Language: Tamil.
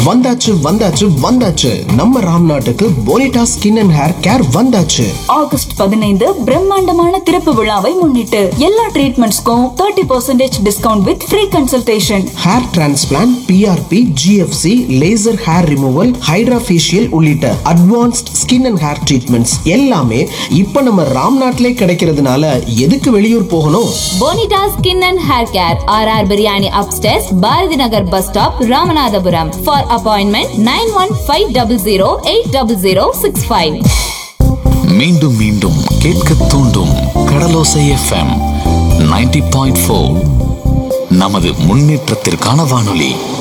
வந்தாச்சு வந்தாச்சு வந்தாச்சு நம்ம ராம் நாட்டுக்கு Bonita skin and hair care வந்தாச்சு ஆகஸ்ட் பதினைந்து பிரம்மாண்டமான திறப்பு விழாவை முன்னிட்டு எல்லா ட்ரீட்மெண்ட்ஸ்க்கும் thirty percentage discount with free consultation hair transplant PRP GFC laser hair removal hydra facial உள்ளிட்ட advanced skin and hair treatments எல்லாமே இப்ப நம்ம ராம் நாட்டிலே கிடைக்கிறதுனால எதுக்கு வெளியூர் போகணும் Bonita skin and hair care R R biryani upstairs Bharathi Nagar bus stop Ramanathapuram for appointment nine one five double zero eight double zero six five மீண்டும் மீண்டும் கேட்க தூண்டும் கடலோசை எஃப்எம் 90.4 பாயிண்ட் நமது முன்னேற்றத்திற்கான வானொலி